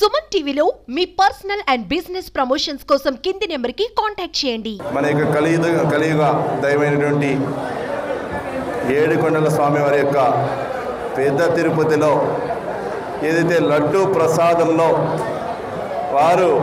సుమన్ టీవీలో మీ personal and business promotions కోసం కింది నెంబర్కి కాంటాక్ట్ చేయండి మన యొక్క కలియుగ కలియుగ దైవమైనటువంటి ఏడుకొండల స్వామివారి యొక్క పెద్ద తిరుపతిలో ఏదైతే లడ్డు ప్రసాదంలో వారు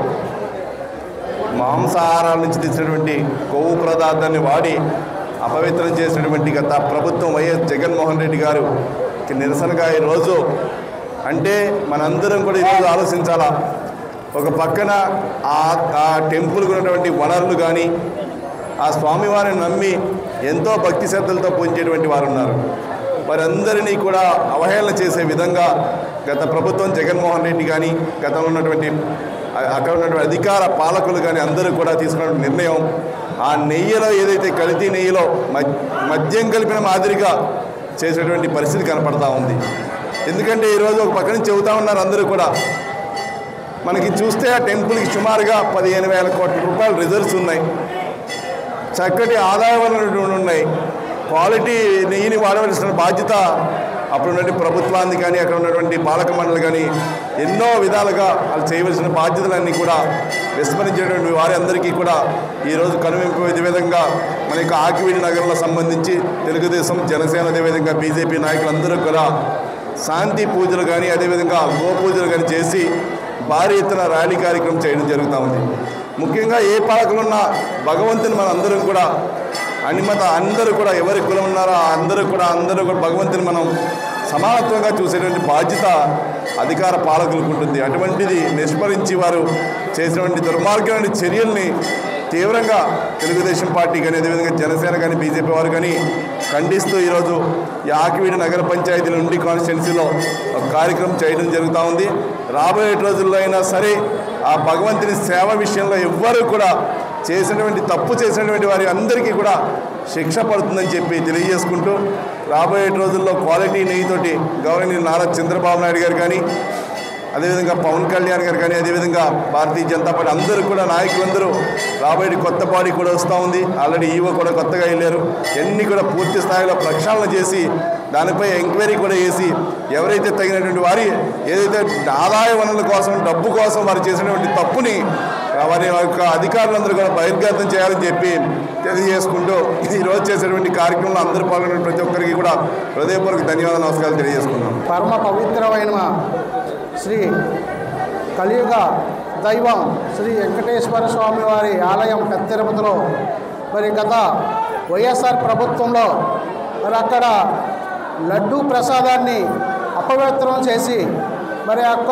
మాంసాహారాల నుంచి తీసినటువంటి కొవ్వు పదార్థాన్ని వాడి అపవిత్రం చేసినటువంటి గత ప్రభుత్వం వైఎస్ జగన్మోహన్ రెడ్డి గారు నిరసనగా ఈరోజు అంటే మనందరం కూడా ఈరోజు ఆలోచించాలా ఒక పక్కన ఆ ఆ టెంపుల్కి ఉన్నటువంటి వనరులు కానీ ఆ స్వామివారిని నమ్మి ఎంతో భక్తి శ్రద్ధలతో పూజించేటువంటి వారు ఉన్నారు వారందరినీ కూడా అవహేళన చేసే విధంగా గత ప్రభుత్వం జగన్మోహన్ రెడ్డి కానీ గతంలో ఉన్నటువంటి అ- అక్కడ ఉన్నటువంటి అధికార పాలకులు కానీ అందరూ కూడా తీసుకున్న నిర్ణయం ఆ నెయ్యిలో ఏదైతే కల్తీ నెయ్యిలో మద్- మద్యం కలిపిన మాదిరిగా చేసేటువంటి పరిస్థితి కనపడతా ఉంది ఎందుకంటే ఈరోజు ఒక పక్క నుంచి చెబుతా ఉన్నారు అందరూ కూడా మనకి చూస్తే ఆ టెంపుల్కి సుమారుగా పదిహేను వేల కోట్ల రూపాయల రిజర్వ్స్ ఉన్నాయి చక్కటి ఆదాయ వనరులు ఉన్నాయి క్వాలిటీ నెయ్యిని వాడవలసిన బాధ్యత అప్పుడు ఉన్నటువంటి ప్రభుత్వాన్ని కానీ అక్కడ ఉన్నటువంటి పాలక మండలి కానీ ఎన్నో విధాలుగా వాళ్ళు చేయవలసిన బాధ్యతలన్నీ కూడా విస్మరించేటువంటి వారి అందరికీ కూడా ఈరోజు కనువింపు ఇదే విధంగా మన యొక్క ఆకివీడి నగరంలో సంబంధించి తెలుగుదేశం జనసేన అదేవిధంగా బీజేపీ నాయకులందరూ కూడా శాంతి పూజలు కానీ అదేవిధంగా గో పూజలు కానీ చేసి భారీ ఎత్తున ర్యాలీ కార్యక్రమం చేయడం జరుగుతూ ఉంది ముఖ్యంగా ఏ పాలకులున్నా భగవంతుని మన అందరం కూడా అనిమత అందరూ కూడా ఎవరి కులం ఉన్నారో ఆ అందరూ కూడా అందరూ కూడా భగవంతుని మనం సమానత్వంగా చూసేటువంటి బాధ్యత అధికార పాలకులకు ఉంటుంది అటువంటిది నిష్పరించి వారు చేసినటువంటి దుర్మార్గమైన చర్యల్ని తీవ్రంగా తెలుగుదేశం పార్టీ కానీ అదేవిధంగా జనసేన కానీ బీజేపీ వారు కానీ ఖండిస్తూ ఈరోజు ఈ ఆకివీడి నగర పంచాయతీల నుండి కాన్స్టిట్యున్సీలో ఒక కార్యక్రమం చేయడం జరుగుతూ ఉంది రాబోయే రోజుల్లో అయినా సరే ఆ భగవంతుని సేవ విషయంలో ఎవ్వరూ కూడా చేసినటువంటి తప్పు చేసినటువంటి వారి అందరికీ కూడా శిక్ష పడుతుందని చెప్పి తెలియజేసుకుంటూ రాబోయే రోజుల్లో క్వాలిటీ నెయ్యితోటి గౌరవనీయులు నారా చంద్రబాబు నాయుడు గారు కానీ అదేవిధంగా పవన్ కళ్యాణ్ గారు కానీ అదేవిధంగా భారతీయ జనతా పార్టీ అందరూ కూడా నాయకులందరూ రాబోయే కొత్త బాడీ కూడా వస్తూ ఉంది ఆల్రెడీ ఈవో కూడా కొత్తగా వెళ్ళారు ఎన్ని కూడా పూర్తి స్థాయిలో ప్రక్షాళన చేసి దానిపై ఎంక్వైరీ కూడా చేసి ఎవరైతే తగినటువంటి వారి ఏదైతే ఆదాయ వనరుల కోసం డబ్బు కోసం వారు చేసినటువంటి తప్పుని వారి యొక్క అధికారులందరూ కూడా బహిర్గతం చేయాలని చెప్పి తెలియజేసుకుంటూ ఈరోజు చేసేటువంటి కార్యక్రమంలో అందరూ పాల్గొన్న ప్రతి ఒక్కరికి కూడా హృదయపూర్వక ధన్యవాదాలు నమస్కారాలు తెలియజేసుకున్నాం పరమ పవిత్రమైన శ్రీ కలియుగ దైవం శ్రీ వెంకటేశ్వర స్వామి వారి ఆలయం పెద్ద తిరుపతిలో మరి గత వైఎస్ఆర్ ప్రభుత్వంలో మరి అక్కడ లడ్డూ ప్రసాదాన్ని అపవిత్రం చేసి మరి అక్క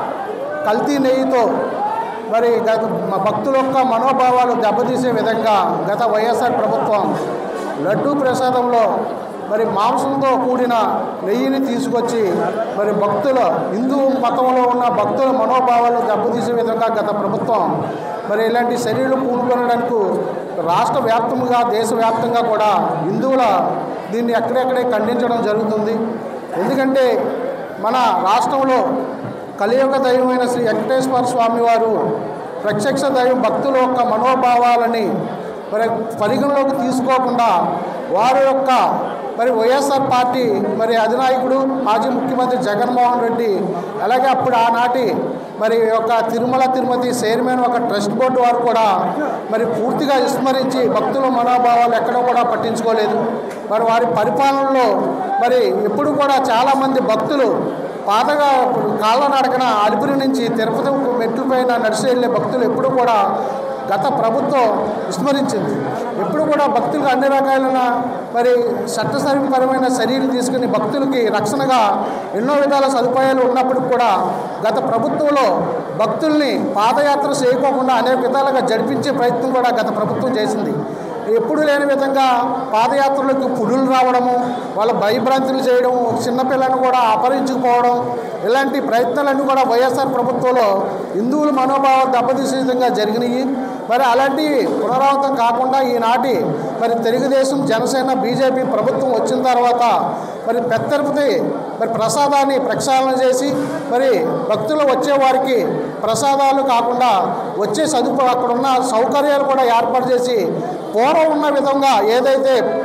కల్తీ నెయ్యితో మరి గత మ- భక్తుల యొక్క మనోభావాలు దెబ్బతీసే విధంగా గత వైఎస్ఆర్ ప్రభుత్వం లడ్డూ ప్రసాదంలో మరి మాంసంతో కూడిన నెయ్యిని తీసుకొచ్చి మరి భక్తుల హిందూ మతంలో ఉన్న భక్తుల మనోభావాలు దెబ్బతీసే విధంగా గత ప్రభుత్వం మరి ఇలాంటి చర్యలు పూనుకొనడానికి రాష్ట్ర వ్యాప్తంగా దేశవ్యాప్తంగా కూడా హిందువుల దీన్ని ఎక్కడెక్కడే ఖండించడం జరుగుతుంది ఎందుకంటే మన రాష్ట్రంలో కలియుగ దైవమైన శ్రీ వెంకటేశ్వర స్వామి వారు ప్రత్యక్ష దైవం భక్తుల యొక్క మనోభావాలని మరి పరిగణలోకి తీసుకోకుండా వారి యొక్క మరి వైఎస్ఆర్ పార్టీ మరి అధినాయకుడు మాజీ ముఖ్యమంత్రి జగన్మోహన్ రెడ్డి అలాగే అప్పుడు ఆనాటి మరి యొక్క తిరుమల తిరుపతి చైర్మన్ ఒక ట్రస్ట్ బోర్డు వారు కూడా మరి పూర్తిగా విస్మరించి భక్తుల మనోభావాలు ఎక్కడో కూడా పట్టించుకోలేదు మరి వారి పరిపాలనలో మరి ఎప్పుడు కూడా చాలామంది భక్తులు పాతగా కాళ్ళ నడకన అలిపిరి నుంచి తిరుపతి మెట్ల పైన నడిచి వెళ్ళే భక్తులు ఎప్పుడు కూడా గత ప్రభుత్వం విస్మరించింది ఎప్పుడు కూడా భక్తులకు అన్ని రకాలైన మరి చట్టసరిపరమైన చర్యలు తీసుకుని భక్తులకి రక్షణగా ఎన్నో విధాల సదుపాయాలు ఉన్నప్పటికి కూడా గత ప్రభుత్వంలో భక్తుల్ని పాదయాత్ర చేయకోకుండా అనేక విధాలుగా జరిపించే ప్రయత్నం కూడా గత ప్రభుత్వం చేసింది ఎప్పుడు లేని విధంగా పాదయాత్రలకు పులులు రావడము వాళ్ళ భయభ్రాంతులు చేయడం చిన్నపిల్లను కూడా అపహరించుకుపోవడం ఇలాంటి ప్రయత్నాలన్నీ కూడా వైఎస్ఆర్ ప్రభుత్వంలో హిందువుల మనోభావాలు దెబ్బతీసే విధంగా జరిగినాయి మరి అలాంటివి పునరావృతం కాకుండా ఈనాటి మరి తెలుగుదేశం జనసేన బీజేపీ ప్రభుత్వం వచ్చిన తర్వాత మరి పెద్ద తిరుపతి మరి ప్రసాదాన్ని ప్రక్షాళన చేసి మరి భక్తులు వచ్చే వారికి ప్రసాదాలు కాకుండా వచ్చే సదుపాయం అక్కడ ఉన్న సౌకర్యాలు కూడా ఏర్పాటు చేసి పూర్వం ఉన్న విధంగా ఏదైతే ప్ర-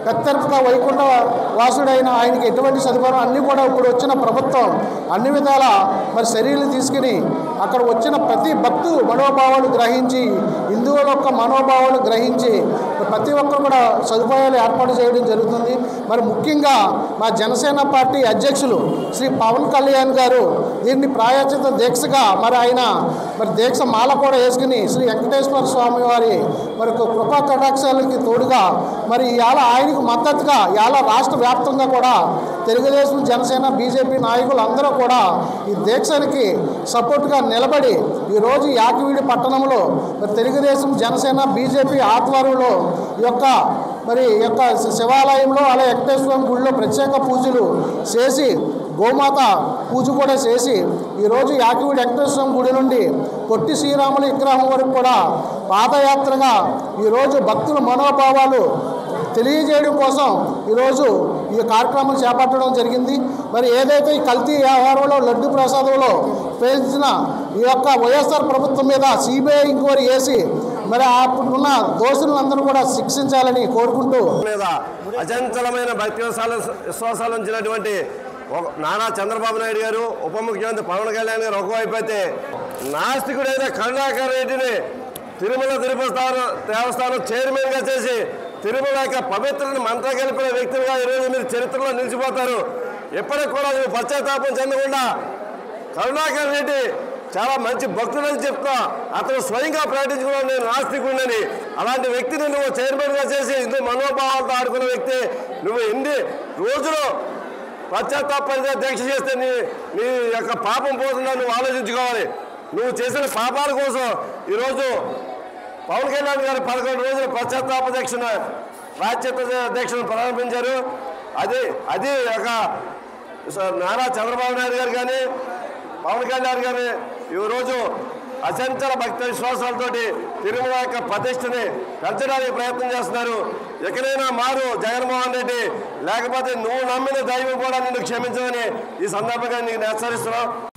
పెత్తరపుగా వైకుంఠ వాసుడైన ఆయనకి ఎటువంటి సదుపాయం అన్నీ కూడా ఇప్పుడు వచ్చిన ప్రభుత్వం అన్ని విధాల మరి చర్యలు తీసుకుని అక్కడ వచ్చిన ప్రతి భక్తు మనోభావాలు గ్రహించి హిందువుల యొక్క మనోభావాలు గ్రహించి ప్రతి ఒక్కరు కూడా సదుపాయాలు ఏర్పాటు చేయడం జరుగుతుంది మరి ముఖ్యంగా మా జనసేన పార్టీ అధ్యక్షులు శ్రీ పవన్ కళ్యాణ్ గారు దీన్ని ప్రాయోజిత దీక్షగా మరి ఆయన మరి దీక్ష మాల కూడా వేసుకుని శ్రీ వెంకటేశ్వర స్వామి వారి మరి కృపా కటాక్షాలకి తోడుగా మరి ఇవాళ ఆయనకు మద్దతుగా ఇవాళ రాష్ట్ర వ్యాప్తంగా కూడా తెలుగుదేశం జనసేన బీజేపీ నాయకులు అందరూ కూడా ఈ దీక్షనికి సపోర్ట్గా నిలబడి ఈరోజు యాకివీడి పట్టణంలో మరి తెలుగుదేశం జనసేన బీజేపీ ఆధ్వర్యంలో ఈ యొక్క మరి ఈ యొక్క శివాలయంలో అలాగే వెంకటేశ్వర గుడిలో ప్రత్యేక పూజలు చేసి గోమాత పూజ కూడా చేసి ఈరోజు యాకివీడి వెంకటేశ్వర గుడి నుండి పొట్టి శ్రీరాముల విగ్రహం వరకు కూడా పాదయాత్రగా ఈరోజు భక్తుల మనోభావాలు తెలియజేయడం కోసం ఈరోజు ఈ కార్యక్రమం చేపట్టడం జరిగింది మరి ఏదైతే ఈ కల్తీ వ్యవహారంలో లడ్డు ప్రసాదంలో పేర్చిన ఈ యొక్క వైఎస్ఆర్ ప్రభుత్వం మీద సిబిఐ ఎంక్వైరీ చేసి మరి అప్పుడున్న దోషులందరూ కూడా శిక్షించాలని కోరుకుంటూ మీద అచంచలమైన భక్తి విశ్వాసాలు విశ్వాసాలు ఉంచినటువంటి ఒక- నారా చంద్రబాబు నాయుడు గారు ఉప ముఖ్యమంత్రి పవన్ కళ్యాణ్ గారు ఒకవైపు అయితే నాస్తికుడైన కరుణాకర్ రెడ్డిని తిరుమల తిరుపతి స్థానం- దేవస్థానం చైర్మన్గా చేసి తిరుమల యొక్క పవిత్రని మంత్ర కలిపిన వ్యక్తులుగా ఈరోజు మీరు చరిత్రలో నిలిచిపోతారు ఎప్పటికి కూడా మీరు పశ్చాత్తాపం చెందకుండా కరుణాకర్ రెడ్డి చాలా మంచి భక్తుడని చెప్తా అతను స్వయంగా ప్రకటించుకున్నాను నేను నాస్తికుడిని అలాంటి వ్యక్తిని నువ్వు చైర్మన్గా చేసి హిందూ మనోభావాలతో ఆడుకున్న వ్యక్తి నువ్వు ఎన్ని రోజులు పశ్చాత్తాపంగా దీక్ష చేస్తే నీ నీ యొక్క పాపం పోతుందని నువ్వు ఆలోచించుకోవాలి నువ్వు చేసిన పాపాల కోసం ఈరోజు పవన్ కళ్యాణ్ గారు పదకొండు రోజులు పశ్చాత్తాప దీక్షను రాజ్యత దీక్షను ప్రారంభించారు అది అది ఒక స- నారా చంద్రబాబు నాయుడు గారు కానీ పవన్ కళ్యాణ్ గారు ఈరోజు అచంచల భక్తి విశ్వాసాలతోటి తిరుమల యొక్క ప్రతిష్టని పెంచడానికి ప్రయత్నం చేస్తున్నారు ఎక్కడైనా మారు జగన్మోహన్ రెడ్డి లేకపోతే నువ్వు నమ్మిన దైవం కూడా నిన్ను క్షమించమని ఈ సందర్భంగా నీకు హెచ్చరిస్తున్నాం